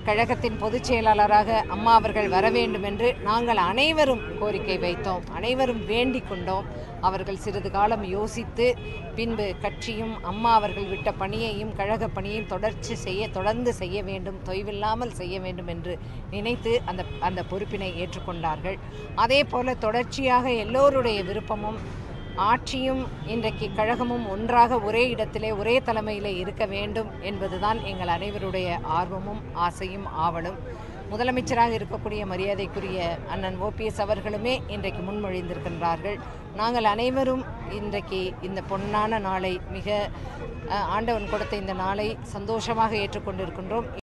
கழகத்தின் பொதுச் செயலாளராக அம்மா அவர்கள் வர வேண்டும் என்று நாங்கள் அனைவரும் கோரிக்கை வைத்தோம் அனைவரும் வேண்டிக் கொண்டோம் அவர்கள் சிறிது காலம் யோசித்து பின்பு கட்சியும் அம்மா அவர்கள் விட்ட பணியையும் கழக பணியையும் தொடர்ச்சி செய்ய தொடர்ந்து செய்ய வேண்டும் தொய்வில்லாமல் செய்ய வேண்டும் என்று நினைத்து அந்த அந்த பொறுப்பினை ஏற்றுக்கொண்டார்கள் அதே போல தொடர்ச்சியாக எல்லோருடைய விருப்பமும் ஆட்சியும் இன்றைக்கு கழகமும் ஒன்றாக ஒரே இடத்திலே ஒரே தலைமையிலே இருக்க வேண்டும் என்பதுதான் எங்கள் அனைவருடைய ஆர்வமும் ஆசையும் ஆவலும் முதலமைச்சராக இருக்கக்கூடிய மரியாதைக்குரிய அண்ணன் ஓபிஎஸ் அவர்களுமே இன்றைக்கு முன்மொழிந்திருக்கின்றார்கள் நாங்கள் அனைவரும் இன்றைக்கு இந்த பொன்னான நாளை மிக அஹ், ஆண்டவன் கொடுத்த இந்த நாளை சந்தோஷமாக ஏற்றுக்கொண்டிருக்கின்றோம்